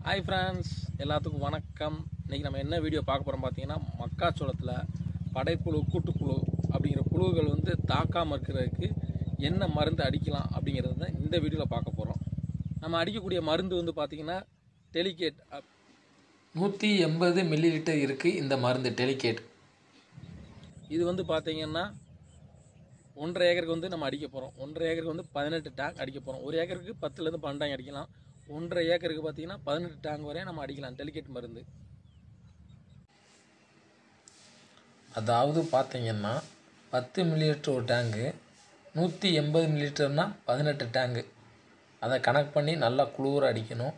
hi friends எல்லாத்துக்கும் வணக்கம் இன்றைக்கி நம்ம என்ன வீடியோ பார்க்க போகிறோம் பார்த்தீங்கன்னா மக்காச்சோளத்தில் படைப்புழு கூட்டுப்புழு அப்படிங்கிற புழுகள் வந்து தாக்காமல் இருக்கிறதுக்கு என்ன மருந்து அடிக்கலாம் அப்படிங்கிறது தான் இந்த வீடியோவில் பார்க்க போகிறோம் நம்ம அடிக்கக்கூடிய மருந்து வந்து பார்த்திங்கன்னா டெலிகேட் நூற்றி எண்பது மில்லி லிட்டர் இருக்குது இந்த மருந்து டெலிகேட் இது வந்து பார்த்தீங்கன்னா ஒன்றரை ஏக்கருக்கு வந்து நம்ம அடிக்க போகிறோம் ஒன்றரை ஏக்கருக்கு வந்து பதினெட்டு டேங்க் அடிக்க போகிறோம் ஒரு ஏக்கருக்கு பத்துலேருந்து பன்னெண்டு டேங்க் அடிக்கலாம் ஒன்றரை ஏக்கருக்கு பார்த்தீங்கன்னா பதினெட்டு டேங்க் வரையும் நம்ம அடிக்கலாம் டெலிகேட் மருந்து அதாவது பார்த்தீங்கன்னா பத்து மில்லிலிட்டர் ஒரு டேங்கு நூற்றி எண்பது மில்லிலிட்டர்னா பதினெட்டு டேங்கு அதை கனெக்ட் பண்ணி நல்லா குளிர அடிக்கணும்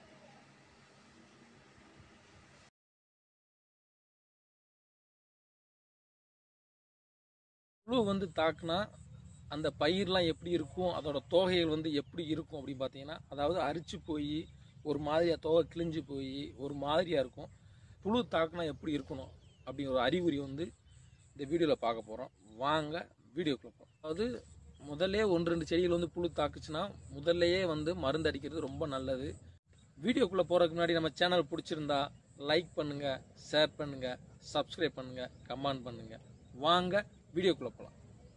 புழு வந்து தாக்குனா அந்த பயிர்லாம் எப்படி இருக்கும் அதோட தோகைகள் வந்து எப்படி இருக்கும் அப்படின்னு பார்த்தீங்கன்னா அதாவது அரிச்சு போய் ஒரு மாதிரியாக தோகை கிழிஞ்சு போய் ஒரு மாதிரியாக இருக்கும் புழு தாக்குனா எப்படி இருக்கணும் அப்படிங்கிற ஒரு அறிகுறி வந்து இந்த வீடியோவில் பார்க்க போகிறோம் வாங்க வீடியோக்குள்ள போகிறோம் அதாவது முதல்லே ஒன்று ரெண்டு செடிகள் வந்து புழு தாக்குச்சுன்னா முதல்லையே வந்து மருந்து அடிக்கிறது ரொம்ப நல்லது வீடியோக்குள்ளே போகிறதுக்கு முன்னாடி நம்ம சேனல் பிடிச்சிருந்தா லைக் பண்ணுங்கள் ஷேர் பண்ணுங்கள் சப்ஸ்கிரைப் பண்ணுங்கள் கமெண்ட் பண்ணுங்கள் வாங்க வீடியோக்குள்ளே போகலாம்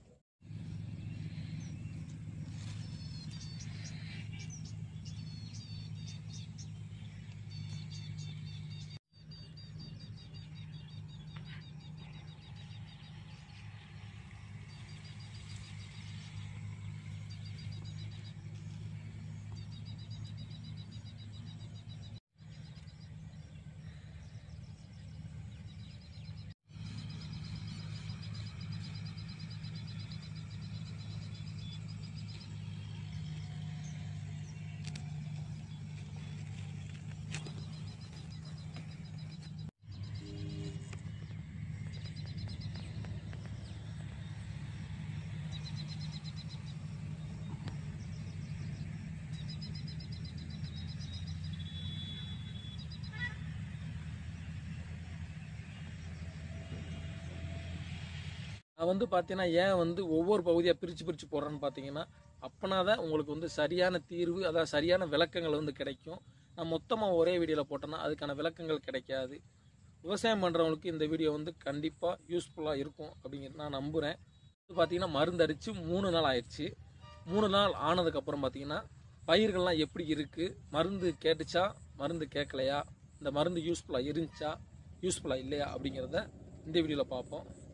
நான் வந்து பார்த்தீங்கன்னா ஏன் வந்து ஒவ்வொரு பகுதியாக பிரித்து பிரித்து போடுறேன்னு பார்த்தீங்கன்னா அப்பனா தான் உங்களுக்கு வந்து சரியான தீர்வு அதாவது சரியான விளக்கங்கள் வந்து கிடைக்கும் நான் மொத்தமாக ஒரே வீடியோவில் போட்டேன்னா அதுக்கான விளக்கங்கள் கிடைக்காது விவசாயம் பண்ணுறவங்களுக்கு இந்த வீடியோ வந்து கண்டிப்பாக யூஸ்ஃபுல்லாக இருக்கும் அப்படிங்கிறது நான் நம்புகிறேன் இது பார்த்தீங்கன்னா மருந்து அடித்து மூணு நாள் ஆயிடுச்சு மூணு நாள் ஆனதுக்கப்புறம் பார்த்தீங்கன்னா பயிர்கள்லாம் எப்படி இருக்குது மருந்து கேட்டுச்சா மருந்து கேட்கலையா இந்த மருந்து யூஸ்ஃபுல்லாக இருந்துச்சா யூஸ்ஃபுல்லாக இல்லையா அப்படிங்கிறத இந்த வீடியோவில் பார்ப்போம்